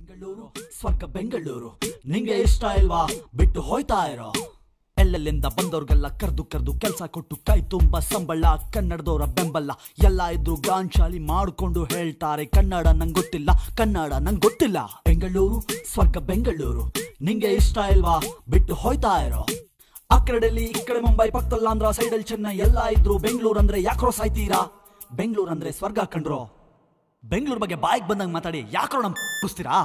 ಬೆಂಗಳೂರು ಸ್ವರ್ಗ ಬೆಂಗಳೂರು ನಿಂಗೆ ಇಷ್ಟ ಇಲ್ವಾ ಬಿಟ್ಟು ಹೋಯ್ತಾ ಇರೋ ಎಲ್ಲೆಲ್ಲಿಂದ ಬಂದವ್ರಿಗೆಲ್ಲ ಕರ್ದು ಕರ್ದು ಕೆಲ್ಸ ಕೊಟ್ಟು ಕೈ ತುಂಬ ಸಂಬಳ ಕನ್ನಡದವರ ಬೆಂಬಲ ಎಲ್ಲ ಇದ್ರು ಗಾಂಚಾಲಿ ಮಾಡ್ಕೊಂಡು ಹೇಳ್ತಾರೆ ಕನ್ನಡ ನಂಗೆ ಗೊತ್ತಿಲ್ಲ ಕನ್ನಡ ನಂಗೆ ಗೊತ್ತಿಲ್ಲ ಬೆಂಗಳೂರು ಸ್ವರ್ಗ ಬೆಂಗಳೂರು ನಿಂಗೆ ಇಷ್ಟ ಇಲ್ವಾ ಬಿಟ್ಟು ಹೋಯ್ತಾ ಇರೋ ಆ ಕಡೆ ಡೆಲ್ಲಿ ಈ ಕಡೆ ಮುಂಬೈ ಪಕ್ಕದಲ್ಲಿ ಆಂಧ್ರ ಸೈಡಲ್ಲಿ ಚೆನ್ನೈ ಎಲ್ಲ ಇದ್ರು ಬೆಂಗಳೂರು ಅಂದ್ರೆ ಯಾಕ್ರೋ ಸಾಯ್ತೀರಾ ಬೆಂಗಳೂರು ಅಂದ್ರೆ ಸ್ವರ್ಗ ಕಂಡ್ರೋ ಬೆಂಗಳೂರು ಬಗ್ಗೆ ಬಾಯಿಗೆ ಬಂದಂಗೆ ಮಾತಾಡಿ ಯಾಕ್ರೋ ನಮ್ ಕುಸ್ತೀರಾ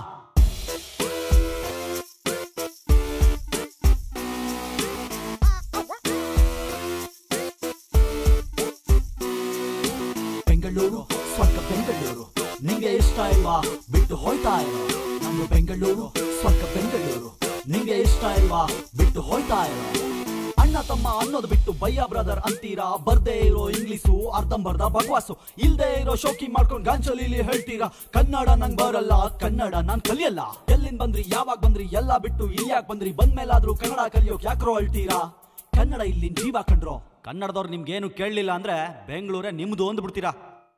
ಬೆಂಗಳೂರು ಸ್ವರ್ಗ ಬೆಂಗಳೂರು ನಿಂಗೆ ಇಷ್ಟ ಇಲ್ವಾ ಬಿಟ್ಟು ಹೋಯ್ತಾ ಇರೋ ನಮ್ದು ಬೆಂಗಳೂರು ಸ್ವರ್ಗ ಬೆಂಗಳೂರು ನಿಂಗೆ ಇಷ್ಟ ಇಲ್ವಾ ಬಿಟ್ಟು ಹೋಯ್ತಾ ಇರೋ ಅಣ್ಣ ತಮ್ಮ ಅನ್ನೋದು ಬಿಟ್ಟು ಭಯ್ಯ ಬ್ರದರ್ ಅಂತೀರಾ ಬರ್ದೇ ಇರೋ ಇಂಗ್ಲಿಷು ಅರ್ಧಂಬರ್ಧ ಬಗ್ವಾಸು ಇಲ್ದೇ ಇರೋ ಶೋಕಿ ಮಾಡ್ಕೊಂಡು ಗಾಂಚಲಿಲಿ ಹೇಳ್ತೀರಾ ಕನ್ನಡ ನಂಗ್ ಬರಲ್ಲ ಕನ್ನಡ ನಾನ್ ಕಲಿಯಲ್ಲ ಎಲ್ಲಿಂದ ಬಂದ್ರಿ ಯಾವಾಗ ಬಂದ್ರಿ ಎಲ್ಲ ಬಿಟ್ಟು ಇಲ್ಲಿ ಯಾಕೆ ಬಂದ್ರಿ ಬಂದ್ಮೇಲಾದ್ರೂ ಕನ್ನಡ ಕಲಿಯೋಕ್ ಯಾಕ್ರೋ ಹೇಳ್ತೀರಾ ಕನ್ನಡ ಇಲ್ಲಿ ಜೀವ ಕಂಡ್ರೋ ಕನ್ನಡದವ್ರು ನಿಮ್ಗೇನು ಕೇಳಲಿಲ್ಲ ಅಂದ್ರೆ ಬೆಂಗಳೂರೇ ನಿಮ್ದು ಅಂದ್ ಬಿಡ್ತೀರಾ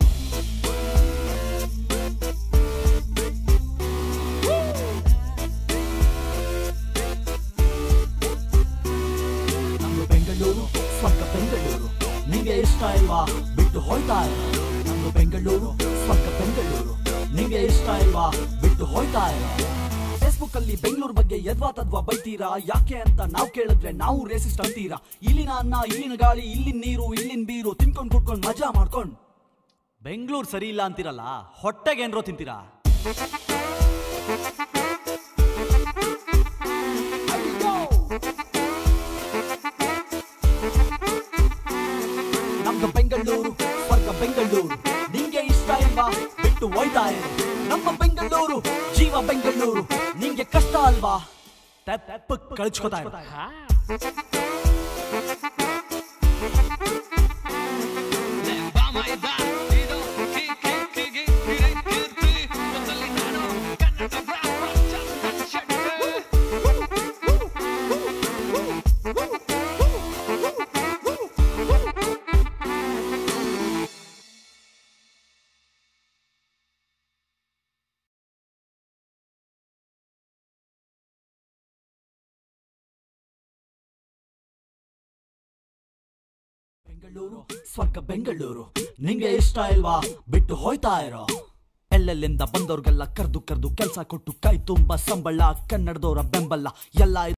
ನಮ್ದು ಬೆಂಗಳೂರು ಸ್ವರ್ಗ ಬೆಂಗಳೂರು ನಿಂಗೆ ಇಷ್ಟ ಇಲ್ವಾ ಬಿಟ್ಟು ಹೋಯ್ತಾ ಇರೋ ನಮ್ದು ಬೆಂಗಳೂರು ಸ್ವರ್ಗ ಬೆಂಗಳೂರು ನಿಂಗೆ ಇಷ್ಟ ಇಲ್ವಾ ಬಿಟ್ಟು ಹೋಯ್ತಾ ಇರೋ ಫೇಸ್ಬುಕ್ ಅಲ್ಲಿ ಬೆಂಗಳೂರು ಬಗ್ಗೆ ಯದ್ವಾ ತದ್ವಾ ಬೈತೀರಾ ಯಾಕೆ ಅಂತ ನಾವು ಕೇಳಿದ್ರೆ ನಾವು ರೇಸಿಸ್ಟ್ ಅಂತೀರಾ ಇಲ್ಲಿನ ಅನ್ನ ಇಲ್ಲಿನ ಗಾಳಿ ಇಲ್ಲಿನ ನೀರು ಇಲ್ಲಿನ ಬೀರು ತಿನ್ಕೊಂಡ್ ಕುಡ್ಕೊಂಡ್ ಮಜಾ ಮಾಡ್ಕೊಂಡ್ ಬೆಂಗಳೂರು ಸರಿ ಇಲ್ಲ ಅಂತೀರಲ್ಲ ಹೊಟ್ಟೆಗೆ ಏನ್ರೋ ತಿಂತೀರಾ ನಮ್ದು ಬೆಂಗಳೂರು ಸ್ವರ್ಗ ಬೆಂಗಳೂರು ನಿಂಗೆ ಇಷ್ಟ ಇಲ್ವಾ ಬಿಟ್ಟು ಹೋಯ್ತಾ ಇರು ನಮ್ಮ ಬೆಂಗಳೂರು ಜೀವ ಬೆಂಗಳೂರು ನಿಂಗೆ ಕಷ್ಟ ಅಲ್ವಾ ತೆಪ್ಪ ಕಳ್ಚ್ಕೊತಾ ಇರು ಬೆಂಗಳೂರು ಸ್ವರ್ಗ ಬೆಂಗಳೂರು ನಿಂಗೆ ಇಷ್ಟ ಇಲ್ವಾ ಬಿಟ್ಟು ಹೋಯ್ತಾ ಇರೋ ಎಲ್ಲೆಲ್ಲಿಂದ ಬಂದವ್ರಿಗೆಲ್ಲ ಕರ್ದು ಕರ್ದು ಕೆಲ್ಸ ಕೊಟ್ಟು ಕೈ ತುಂಬ ಸಂಬಳ ಕನ್ನಡದವರ ಬೆಂಬಲ ಎಲ್ಲ